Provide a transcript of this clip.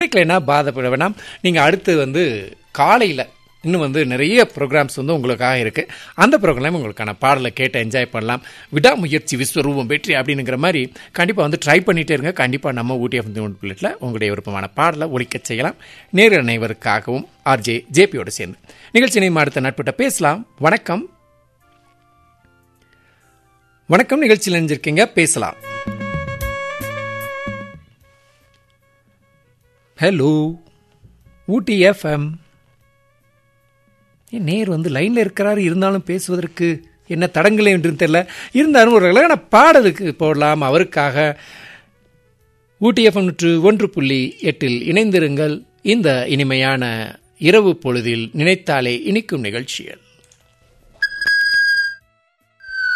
கிடைக்கலைன்னா பாதப்பட வேணாம் நீங்கள் அடுத்து வந்து காலையில் இன்னும் வந்து நிறைய ப்ரோக்ராம்ஸ் வந்து உங்களுக்காக இருக்குது அந்த ப்ரோக்ராம் உங்களுக்கான பாடலை கேட்டு என்ஜாய் பண்ணலாம் விடாமுயற்சி விஸ்வரூபம் வெற்றி அப்படிங்கிற மாதிரி கண்டிப்பாக வந்து ட்ரை பண்ணிகிட்டே இருங்க கண்டிப்பாக நம்ம ஊட்டி எஃப் பிளேட்டில் உங்களுடைய விருப்பமான பாடலை ஒழிக்க செய்யலாம் நேரில் அனைவருக்காகவும் ஆர்ஜே ஜேபியோடு சேர்ந்து நிகழ்ச்சி நேம் அடுத்த நட்பிட்ட பேசலாம் வணக்கம் வணக்கம் நிகழ்ச்சியில் நினைஞ்சிருக்கீங்க பேசலாம் ஹலோ ஊட்டி எஃப்எம் ஏன் நேர் வந்து லைனில் இருக்கிறாரு இருந்தாலும் பேசுவதற்கு என்ன தடங்களே என்று தெரியல இருந்தாலும் ஒரு அழகான பாடலுக்கு போடலாம் அவருக்காக ஊட்டி எஃப்எம் நூற்று ஒன்று புள்ளி எட்டில் இணைந்திருங்கள் இந்த இனிமையான இரவு பொழுதில் நினைத்தாலே இனிக்கும் நிகழ்ச்சிகள்